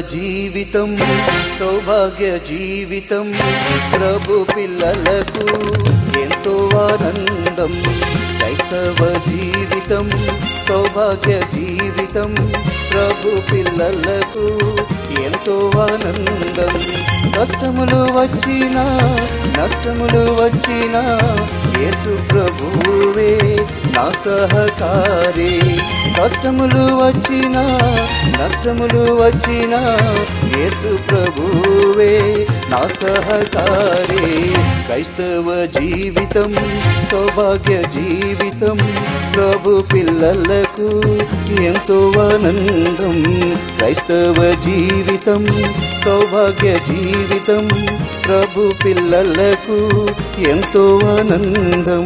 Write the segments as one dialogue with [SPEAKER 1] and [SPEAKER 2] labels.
[SPEAKER 1] జీవితం సౌభాగ్య జీవితం ప్రభు పిల్లలకు ఎంతో ఆనందం క్రైస్తవ జీవితం సౌభాగ్య జీవితం ప్రభు పిల్లలకు ఎంతో ఆనందం కష్టములు వచ్చినా నష్టములు వచ్చినా యేసు ప్రభువే నా సహకారి కష్టములు వచ్చినా నష్టములు వచ్చినా యేసు ప్రభువే నా సహకారి క్రైస్తవ జీవితం సౌభాగ్య జీవితం ప్రభు పిల్లలకు ఎంతో ఆనందం క్రైస్తవ జీవితం సౌభాగ్య జీవితం ప్రభు పిల్లలకు ఎంతో ఆనందం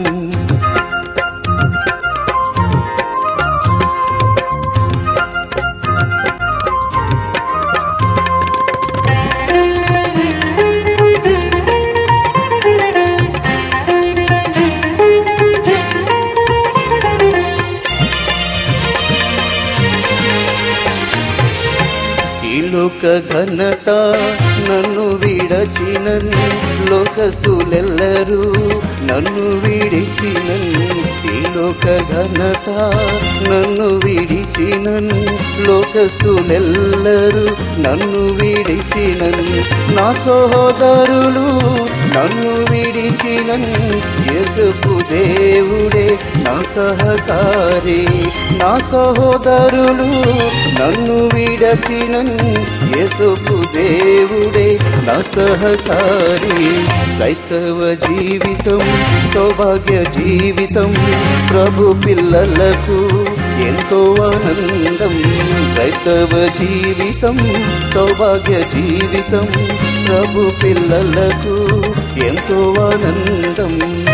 [SPEAKER 1] ఈ లోక ఘనత నన్ను విడచినన్ లోకస్తులెల్లరూ నన్ను విడిచినన్ ఈ లోక ఘనత నన్ను విడిచినన్ లోకస్తులెల్లరూ నన్ను విడిచినన్ నా సహోదరులు నన్ను విడిచినన్ యేసుపు దేవుడే నా సహకారి నా సహోదరులు నన్ను విడచినన్ యేసుపు దేవుడే నా సహకారి క్రైస్తవ జీవితం సౌభాగ్య జీవితం ప్రభు పిల్లలకు ఎంతో ఆనందం క్రైస్తవ జీవితం సౌభాగ్య జీవితం ప్రభు పిల్లలకు ఎంతో ఆనందం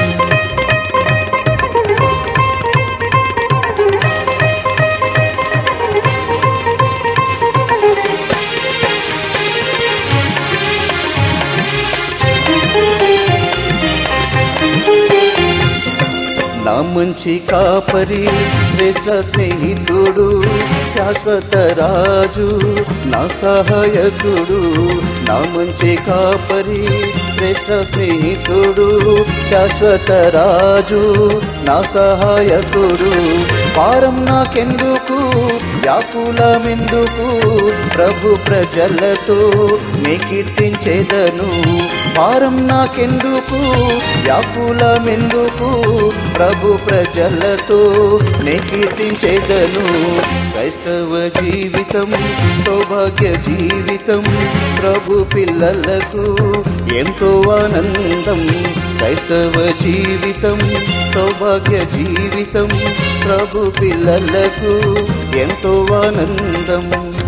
[SPEAKER 1] నా మంచి కాపరి శ్రేష్ట స్నేహితుడు శాశ్వత రాజు నా సహాయకుడు నా మంచి కాపరి శ్రేష్ట స్నేహితుడు శాశ్వత రాజు నా సహాయకుడు పారం నాకెందుకు వ్యాకులమెందుకు ప్రభు ప్రజలతో నే కీర్తించేదను భారం నాకెందుకు వ్యాకులమెందుకు ప్రభు ప్రజలతో నే కీర్తించేదను క్రైస్తవ జీవితం సౌభాగ్య జీవితం ప్రభు పిల్లలకు ఎంతో ఆనందం క్రైస్తవ జీవితం సౌభాగ్య జీవితం ప్రభు పిల్లలకు ఎంతో ఆనందం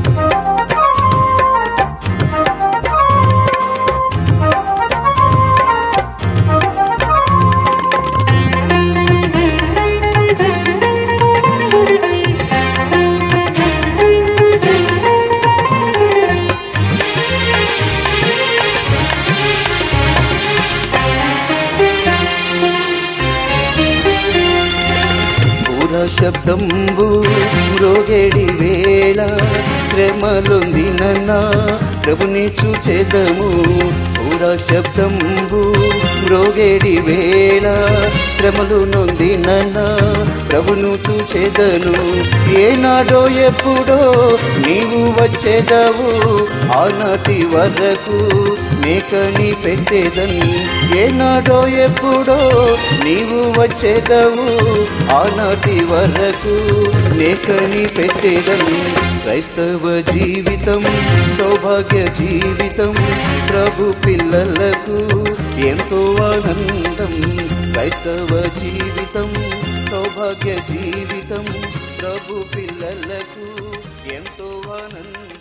[SPEAKER 1] పూర శబ్దంబు మ్రోగేడి వేళ శ్రమలొందిన ప్రభుని చూచెదము పూర శబ్దంబు మ్రోగేడి వేళ శ్రమలు నొందిన ప్రభును చూచెదను ఏనాడో ఎప్పుడో నీవు వచ్చేదవు ఆనాటి వరకు మేకని పెట్టేదన్ ఏనాడో ఎప్పుడో నీవు వచ్చేదవు ఆనాటి వరకు మేకని పెట్టేదన్ క్రైస్తవ జీవితం సౌభాగ్య జీవితం ప్రభు పిల్లలకు ఎంతో ఆనందం క్రైస్తవ జీవితం సౌభాగ్య జీవితం ప్రభు పిల్లలకు ఎంతో ఆనందం